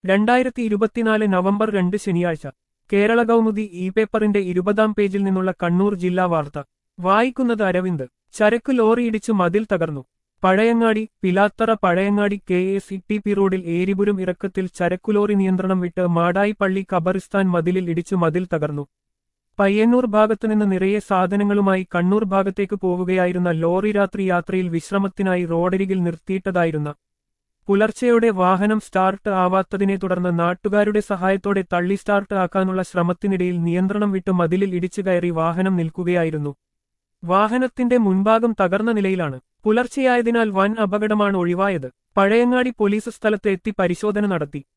രണ്ടായിരത്തി ഇരുപത്തിനാല് നവംബർ രണ്ട് ശനിയാഴ്ച കേരള കൗമുദി ഇ പേപ്പറിന്റെ ഇരുപതാം പേജിൽ നിന്നുള്ള കണ്ണൂർ ജില്ലാ വാർത്ത വായിക്കുന്നത് അരവിന്ദ് ചരക്ക് ലോറി ഇടിച്ചു മതിൽ തകർന്നു Pazhayangadi Pilathara Pazhayangadi K S E T P റോഡിൽ ഏരിപുരം ഇറക്കത്തിൽ ചരക്കുലോറി നിയന്ത്രണം വിട്ട് മാടായിപ്പള്ളി ഖബറിസ്ഥാൻ മതിലിൽ ഇടിച്ചു മതിൽ തകർന്നു പയ്യന്നൂർ ഭാഗത്തുനിന്ന് നിറയെ സാധനങ്ങളുമായി കണ്ണൂർ ഭാഗത്തേക്ക് പോവുകയായിരുന്ന ലോറി രാത്രി യാത്രയിൽ വിശ്രമത്തിനായി റോഡരികിൽ നിർത്തിയിട്ടതായിരുന്ന പുലർച്ചെയോടെ വാഹനം സ്റ്റാർട്ട് ആവാത്തതിനെ തുടർന്ന് നാട്ടുകാരുടെ സഹായത്തോടെ തള്ളി സ്റ്റാർട്ട് ആക്കാനുള്ള ശ്രമത്തിനിടയിൽ നിയന്ത്രണം വിട്ട് മതിലിൽ ഇടിച്ചു കയറി വാഹനം നിൽക്കുകയായിരുന്നു വാഹനത്തിന്റെ മുൻഭാഗം തകർന്ന നിലയിലാണ് പുലർച്ചെയായതിനാൽ വൻ അപകടമാണ് ഒഴിവായത് പഴയങ്ങാടി പോലീസ് സ്ഥലത്ത് എത്തി പരിശോധന നടത്തി